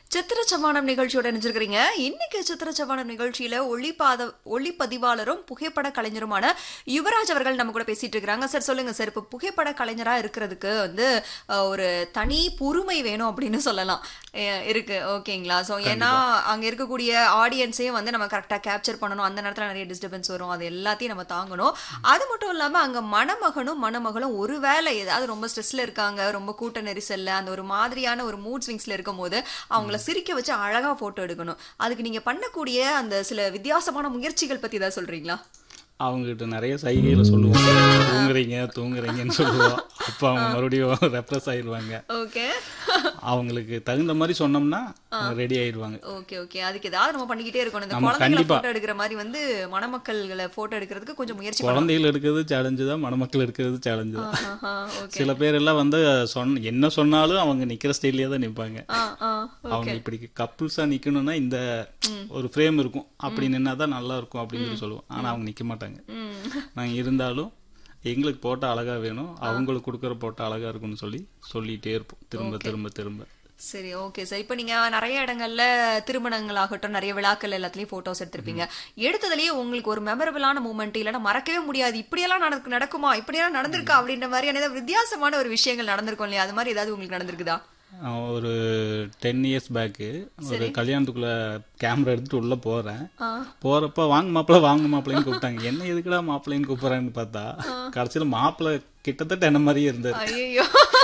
சித்திர சமானம் நிகழ்ச்சியோட நினைச்சிருக்கிறீங்க இன்னைக்கு சித்திர சமானம் நிகழ்ச்சியில ஒளிப்பாத ஒளிப்பதிவாளரும் புகைப்பட கலைஞருமான யுவராஜ் அவர்கள் நம்ம கூட பேசிட்டு இருக்கிறாங்க சார் சொல்லுங்க சார் இப்போ புகைப்பட கலைஞரா இருக்கிறதுக்கு வந்து அஹ், ஒரு தனி பொறுமை வேணும் அப்படின்னு சொல்லலாம் அஹ், இருக்கு ஓகேங்களா ஸோ ஏன்னா அங்க இருக்கக்கூடிய ஆடியன்ஸையும் வந்து நம்ம கரெக்டாக கேப்சர் பண்ணணும் அந்த நேரத்துல நிறைய டிஸ்டர்பன்ஸ் வரும் அது எல்லாத்தையும் நம்ம தாங்கணும் அது மட்டும் இல்லாம அங்க மணமகனும் மணமகளும் ஒருவேளை ஏதாவது ரொம்ப ஸ்ட்ரெஸ்ல இருக்காங்க ரொம்ப கூட்ட நெரிசல்ல அந்த ஒரு மாதிரியான ஒரு மூட் ஸ்விங்ஸ்ல இருக்கும் போது அவங்கள சிரிக்க வச்சு அழகா போட்டோ எடுக்கணும் அதுக்கு நீங்க பண்ணக்கூடிய அந்த சில வித்தியாசமான முயற்சிகள் பத்தி ஏதாவது சொல்றீங்களா அவங்ககிட்ட நிறைய சைகையில சொல்லுவோம் தூங்குறீங்க தூங்குறீங்கன்னு சொல்லுவோம் அப்போ அவங்க மறுபடியும் ரெப்ரஸ் ஆயிடுவாங்க ஓகே அவங்களுக்கு தகுந்த மாதிரி சொன்னோம்னா ரெடி ஆயிடுவாங்க ஓகே ஓகே அதுக்கு ஏதாவது நம்ம பண்ணிக்கிட்டே இருக்கணும் இந்த நம்ம குழந்தைகளை கண்டிப்பா. போட்டோ எடுக்கிற மாதிரி வந்து மணமக்கள்களை போட்டோ எடுக்கிறதுக்கு கொஞ்சம் முயற்சி பண்ணணும் குழந்தைகள் எடுக்கிறது சேலஞ்சு தான் மணமக்கள் எடுக்கிறது சேலஞ்சு தான் ஆஹா, ஓகே சில பேர் எல்லாம் வந்து சொன்ன என்ன சொன்னாலும் அவங்க நிக்கிற ஸ்டைல்லே தான் நிப்பாங்க ஆ ஆ அவங்க இப்படி கப்புள்ஸா நிக்கணும்னா இந்த ஒரு ஃப்ரேம் இருக்கும் அப்படி நின்னா தான் நல்லா இருக்கும் அப்படின்னு சொல்லி சொல்லுவோம் ஆனா அவங்க நிக்க மாட்டாங்க ம் நாங்க இருந்தாலும் எங்களுக்கு போட்டோ அழகா வேணும் அவங்களுக்கு கொடுக்குற போட்டோ அழகா இருக்கும்னு சொல்லி சொல்லிட்டே இருப்போம் திரும்ப திரும்ப திரும்ப சரி ஓகே சார் இப்போ நீங்க நிறைய இடங்கள்ல திருமணங்கள் ஆகட்டும் நிறைய விழாக்கள் எல்லாத்துலயும் போட்டோஸ் எடுத்திருப்பீங்க எடுத்ததுலயே உங்களுக்கு ஒரு மெமரபிளான மூமெண்ட் இல்லைன்னா மறக்கவே முடியாது இப்படியெல்லாம் நடக்கு நடக்குமா இப்படியெல்லாம் நடந்திருக்கா அப்படின்ற மாதிரியான ஏதாவது வித்தியாசமான ஒரு விஷயங்கள் நடந்திருக்கும் இல்லையா அது மாதிரி ஏதாவது உங்களுக்கு நடந்திருக்குதா அஹ் ஒரு டென் இயர்ஸ் பேக்கு ஒரு கல்யாணத்துக்குள்ள கேமரா எடுத்துட்டு உள்ள போறேன் ஆ. போறப்ப வாங்க மாப்பிள்ள வாங்க மாப்பிள்ளைன்னு கூப்பிட்டாங்க என்ன எதுக்குடா மாப்பிள்ளைன்னு கூப்பிடுறான்னு பார்த்தா கடைசியில மாப்பிள்ளை கிட்டத்தட்ட என்ன மாதிரியே இருந்தாரு ஐயோ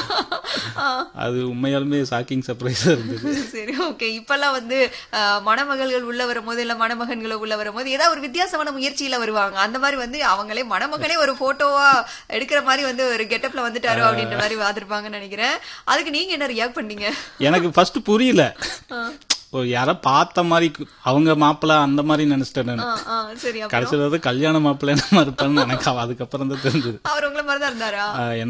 அது உண்மையாலுமே ஷாக்கிங் சர்ப்ரைஸா இருந்தது சரி ஓகே இப்பெல்லாம் வந்து அஹ், மணமகள்கள் உள்ள வரும்போது இல்ல மணமகன்களை உள்ள வரும்போது ஏதாவது ஒரு வித்தியாசமான முயற்சியில வருவாங்க அந்த மாதிரி வந்து அவங்களே மணமகனே ஒரு போட்டோவா எடுக்கிற மாதிரி வந்து ஒரு கெட்டப்ல வந்துட்டாரோ அப்படின்ற மாதிரி பார்த்திருப்பாங்கன்னு நினைக்கிறேன் அதுக்கு நீங்க என்ன ரியாக்ட் பண்ணீங்க எனக்கு ஃபர்ஸ்ட் புரியல ஒரு யாரோ பார்த்த மாதிரி கு- அவங்க மாப்பிள்ளை அந்த மாதிரி நினைச்சிட்டேன் நான் ஆ, ஆ, சரி அப்ப கடைசியில வந்து கல்யாண மாப்பிள்ளை மாதிரி இருப்பான்னு எனக்கு அவ- அதுக்கப்புறம் தான் தெரிஞ்சது அவர் உங்களை மாதிரி தான் இருந்தாரா ஆஹ்